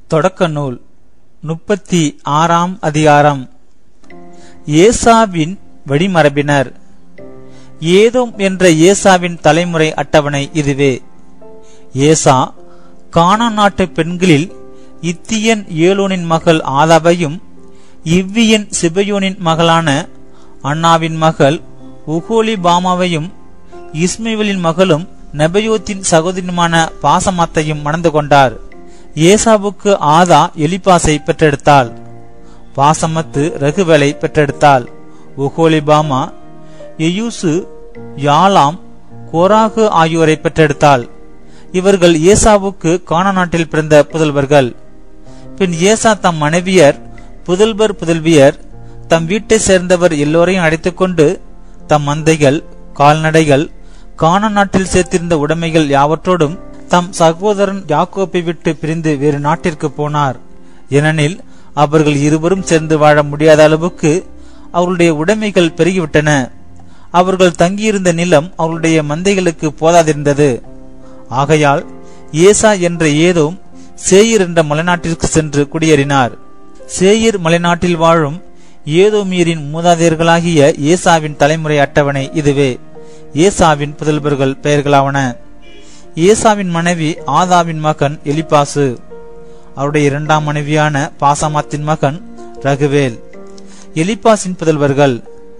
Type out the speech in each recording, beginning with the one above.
தொடக்க நூல் முப்பத்தி ஆறாம் அதிகாரம் ஏசாவின் வழிமரபினர் ஏதோம் என்ற ஏசாவின் தலைமுறை அட்டவணை இதுவே ஏசா கானா நாட்டு பெண்களில் இத்தியன் ஏலோனின் மகள் ஆதாவையும் இவ்வியன் சிபயோனின் மகளான அண்ணாவின் மகள் உகோலி பாமாவையும் இஸ்மேவலின் மகளும் நெபயோத்தின் சகோதரியுமான பாசமாத்தையும் மணந்து கொண்டார் ஏசாவுக்கு ஆதா எலிபாசை பெற்றெடுத்தாள் பாசமத்து ரகுவேலை பெற்றெடுத்தாள் உகோலிபாமா எயூசு யாலாம் கோராகு ஆகியோரை பெற்றெடுத்தாள் இவர்கள் ஏசாவுக்கு கானா நாட்டில் பிறந்த புதல்வர்கள் பின் ஏசா தம் மனைவியர் புதல்வர் புதல்வியர் தம் வீட்டை சேர்ந்தவர் எல்லோரையும் அழைத்துக் கொண்டு தம் மந்தைகள் கால்நடைகள் கானா நாட்டில் சேர்த்திருந்த உடைமைகள் யாவற்றோடும் தம் சகோதரன் யாக்கோப்பை விட்டு பிரிந்து வேறு நாட்டிற்கு போனார் ஏனெனில் அவர்கள் இருவரும் சேர்ந்து வாழ முடியாத அளவுக்கு அவருடைய உடைமைகள் பெருகிவிட்டன அவர்கள் தங்கியிருந்த நிலம் அவருடைய மந்தைகளுக்கு போதாதிருந்தது ஆகையால் ஏசா என்ற ஏதோம் சேயிர் என்ற மலைநாட்டிற்கு சென்று குடியேறினார் சேயிர் மலைநாட்டில் வாழும் ஏதோமீரின் மூதாதையர்களாகிய ஏசாவின் தலைமுறை அட்டவணை இதுவே ஏசாவின் புதல்வர்கள் பெயர்களாவன ஏசாவின் மனைவி ஆதாவின் மகன் எலிபாசு அவருடைய இரண்டாம் மனைவியான பாசமாத்தின் மகன் ரகுவேல் எலிபாசின் புதல்வர்கள்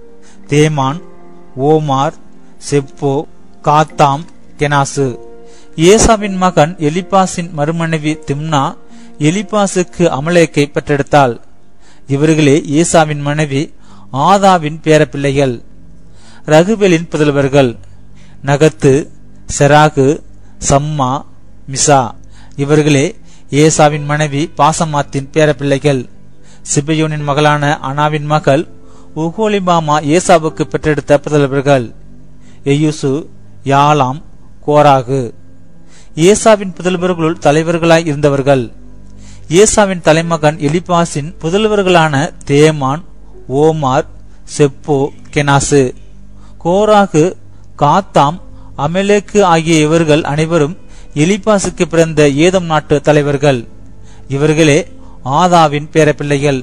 தேமான் ஓமார் செப்போ காத்தாம் கெனாசு ஏசாவின் மகன் எலிபாசின் மறுமனைவி திம்னா எலிபாசுக்கு அமலேக்கை பெற்றெடுத்தாள் இவர்களே ஏசாவின் மனைவி ஆதாவின் பேரப்பிள்ளைகள் ரகுவேலின் புதல்வர்கள் நகத்து செராகு சம்மா மிசா இவர்களே ஏசாவின் மனைவி பாசமாத்தின் பேரப்பிள்ளைகள் சிபயோனின் மகளான அனாவின் மகள் உகோலிபாமா ஏசாவுக்கு பெற்றெடுத்த புதல்வர்கள் எயூசு யாலாம் கோராகு ஏசாவின் புதல்வர்களுள் தலைவர்களாய் இருந்தவர்கள் ஏசாவின் தலைமகன் எலிபாசின் புதல்வர்களான தேமான் ஓமார் செப்போ கெனாசு கோராகு காத்தாம் அமெலேக்கு ஆகிய இவர்கள் அனைவரும் எலிபாசுக்கு பிறந்த ஏதம் நாட்டு தலைவர்கள் இவர்களே ஆதாவின் பேரப்பிள்ளைகள்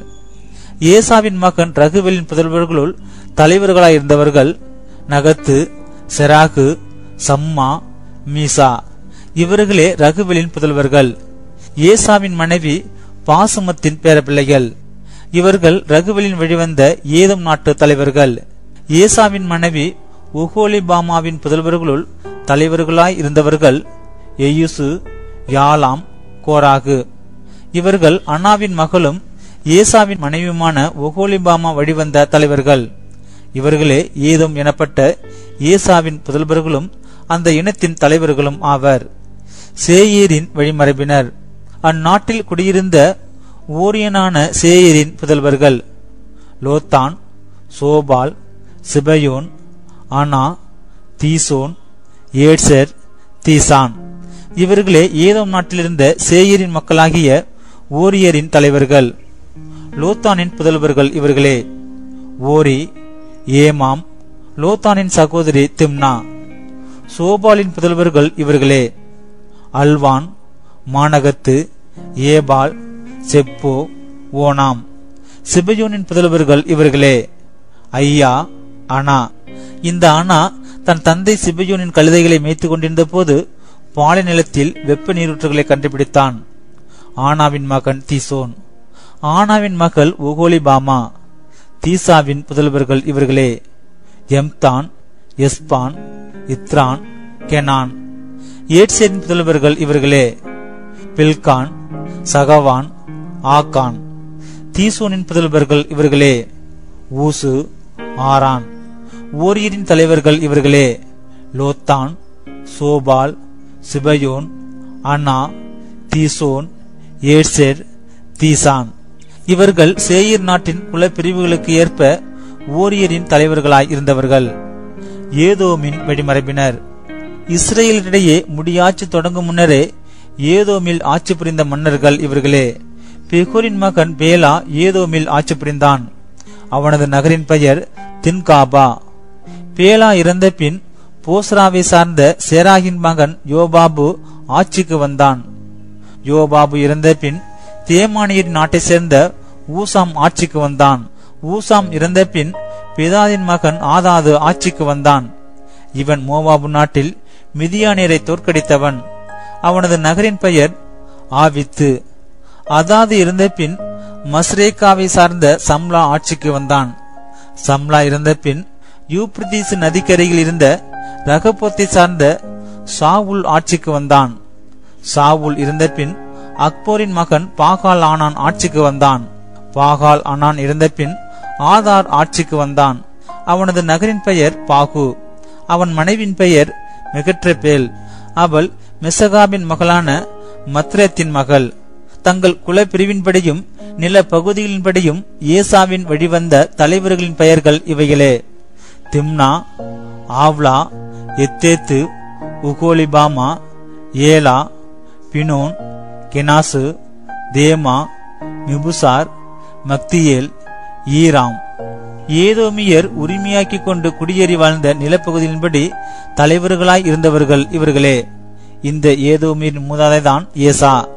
ஏசாவின் மகன் ரகுவேலின் புதல்வர்களுள் தலைவர்களாயிருந்தவர்கள் நகத்து செராகு சம்மா மீசா இவர்களே ரகுவேலின் புதல்வர்கள் ஏசாவின் மனைவி பாசுமத்தின் பேரப்பிள்ளைகள் இவர்கள் ரகுவலின் வழிவந்த ஏதம் நாட்டு தலைவர்கள் ஏசாவின் மனைவி உகோலிபாமாவின் புதல்வர்களுள் தலைவர்களாய் இருந்தவர்கள் எயுசு யாலாம் கோராகு இவர்கள் அண்ணாவின் மகளும் ஏசாவின் மனைவியுமான ஒகோலிபாமா வழிவந்த தலைவர்கள் இவர்களே ஏதும் எனப்பட்ட ஏசாவின் புதல்வர்களும் அந்த இனத்தின் தலைவர்களும் ஆவர் சேயீரின் வழிமரபினர் அந்நாட்டில் குடியிருந்த ஓரியனான சேயரின் புதல்வர்கள் லோத்தான் சோபால் சிபயோன் ஆனா தீசோன் ஏட்சர் தீசான் இவர்களே ஏதோம் நாட்டிலிருந்த சேயரின் மக்களாகிய ஓரியரின் தலைவர்கள் லோத்தானின் புதல்வர்கள் இவர்களே ஓரி ஏமாம் லோத்தானின் சகோதரி திம்னா சோபாலின் புதல்வர்கள் இவர்களே அல்வான் மானகத்து ஏபால் செப்போ ஓனாம் சிபயோனின் புதல்வர்கள் இவர்களே ஐயா அனா இந்த அனா தன் தந்தை சிபயோனின் கழுதைகளை மேய்த்து கொண்டிருந்த போது பாலை நிலத்தில் வெப்ப நீரூற்றுகளை கண்டுபிடித்தான் ஆனாவின் மகன் தீசோன் ஆனாவின் மகள் உகோலிபாமா தீசாவின் புதல்வர்கள் இவர்களே எம்தான் எஸ்பான் இத்ரான் கெனான் ஏட்சேரின் புதல்வர்கள் இவர்களே பில்கான் சகவான் ஆக்கான் தீசோனின் புதல்வர்கள் இவர்களே ஊசு ஆரான் ஓரியரின் தலைவர்கள் இவர்களே லோத்தான் சோபால் சிபயோன் அண்ணா தீசோன் ஏட்செர் தீசான் இவர்கள் சேயீர் நாட்டின் குலப்பிரிவுகளுக்கு ஏற்ப ஓரியரின் தலைவர்களாய் இருந்தவர்கள் ஏதோமின் வழிமரபினர் இஸ்ரேலிடையே முடியாட்சி தொடங்கும் முன்னரே ஏதோமில் ஆட்சி புரிந்த மன்னர்கள் இவர்களே பெகோரின் மகன் பேலா ஏதோமில் ஆட்சி புரிந்தான் அவனது நகரின் பெயர் தின்காபா பேலா இறந்த பின் போஸ்ராவை சார்ந்த சேராகின் மகன் யோபாபு ஆட்சிக்கு வந்தான் யோபாபு இறந்த பின் தேமானியர் நாட்டை சேர்ந்த ஊசாம் ஆட்சிக்கு வந்தான் ஊசாம் இறந்த பின் பிதாதின் மகன் ஆதாது ஆட்சிக்கு வந்தான் இவன் மோவாபு நாட்டில் மிதியானியரை தோற்கடித்தவன் அவனது நகரின் பெயர் ஆவித்து அதாது இருந்த பின் மஸ்ரேக்காவை சார்ந்த சம்லா ஆட்சிக்கு வந்தான் சம்லா இருந்த பின் யூப்ரதீசு நதிக்கரையில் இருந்த ரகபோத்தை சார்ந்த சாவுல் ஆட்சிக்கு வந்தான் சாவுல் இருந்த பின் அக்போரின் மகன் பாகால் ஆனான் ஆட்சிக்கு வந்தான் பாகால் ஆனான் இருந்த பின் ஆதார் ஆட்சிக்கு வந்தான் அவனது நகரின் பெயர் பாகு அவன் மனைவின் பெயர் மெகட்ரெபேல் அவள் மெசகாபின் மகளான மத்ரேத்தின் மகள் தங்கள் குலப்பிரிவின்படியும் நில பகுதிகளின்படியும் ஏசாவின் வழிவந்த தலைவர்களின் பெயர்கள் இவைகளே திம்னா ஆவ்லா எத்தேத்து உகோலிபாமா ஏலா பினோன் கெனாசு தேமா மிபுசார் மக்தியேல் ஈராம் ஏதோமியர் உரிமையாக்கிக் கொண்டு குடியேறி வாழ்ந்த நிலப்பகுதியின்படி தலைவர்களாய் இருந்தவர்கள் இவர்களே இந்த ஏதோமியின் மூதாதைதான் ஏசா